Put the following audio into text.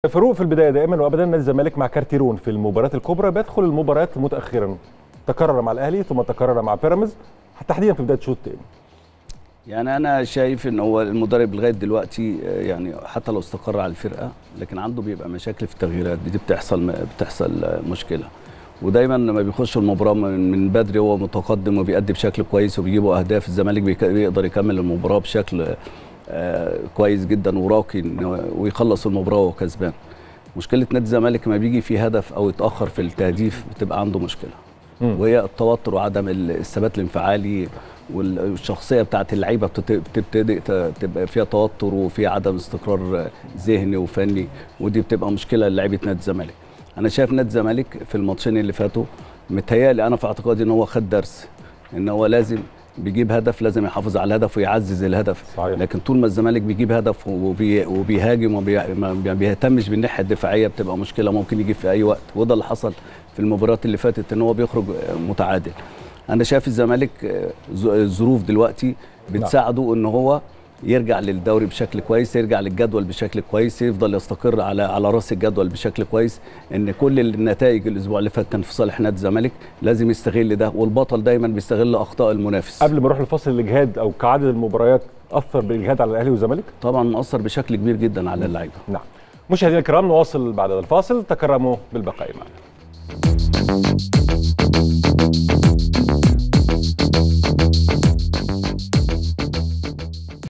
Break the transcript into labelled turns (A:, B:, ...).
A: فاروق في البدايه دائما وابدا نادي الزمالك مع كارتيرون في المباريات الكبرى بيدخل المباريات متاخرا تكرر مع الاهلي ثم تكرر مع بيراميدز تحديدا في بدايه الشوط الثاني
B: يعني انا شايف ان هو المدرب لغايه دلوقتي آه، يعني حتى لو استقر على الفرقه لكن عنده بيبقى مشاكل في التغييرات دي بتحصل بتحصل آه، مشكله ودايما لما بيخش المباراه من من بدري هو متقدم وبيأدي بشكل كويس وبيجيبوا اهداف الزمالك بيك- بيقدر يكمل المباراه بشكل آه، كويس جدا وراقي إنه- ويخلص المباراه وهو كسبان مشكله نادي الزمالك لما بيجي في هدف او يتاخر في التهديف بتبقى عنده مشكله
A: مم.
B: وهي التوتر وعدم ال- الثبات الانفعالي وال- والشخصيه بتاعت اللعيبه بتت- بتبتدي ت- تبقى فيها توتر وفيها عدم استقرار ذهني وفني ودي بتبقى مشكله لعيبه نادي الزمالك انا شايف نادي الزمالك في الماتشين اللي فاتوا متهيألي انا في اعتقادي ان هو خد درس ان هو لازم بيجيب هدف لازم يحافظ على الهدف ويعزز الهدف
A: صحيح.
B: لكن طول ما الزمالك بيجيب هدف وبي وبيهاجم وما بيهتمش بالناحيه الدفاعيه بتبقى مشكله ممكن يجي في اي وقت وده اللي حصل في المباريات اللي فاتت ان هو بيخرج متعادل انا شايف الزمالك ز- الظروف دلوقتي بتساعده ان هو يرجع للدوري بشكل كويس يرجع للجدول بشكل كويس يفضل يستقر على على راس الجدول بشكل كويس ان كل النتائج الاسبوع اللي فات كان في صالح نادي الزمالك لازم يستغل ده والبطل دايما بيستغل اخطاء المنافس
A: قبل ما نروح لفصل الاجهاد او كعدد المباريات اثر بالاجهاد على الاهلي والزمالك
B: طبعا مؤثر بشكل كبير جدا على اللعيبه
A: نعم مشاهدينا الكرام نواصل بعد الفاصل تكرموا بالبقاء معنا